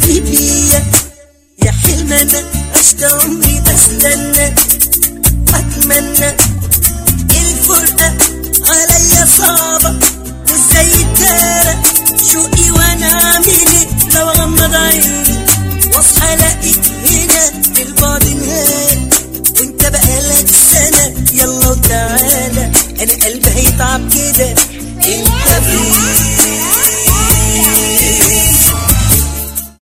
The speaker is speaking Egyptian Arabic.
تحلمي بيا يا حلم انا عشت عمري بستنى اتمنى الفرقة عليا صعبة وازاي ترى شوقي وانا اعمل ايه لو غمض عيني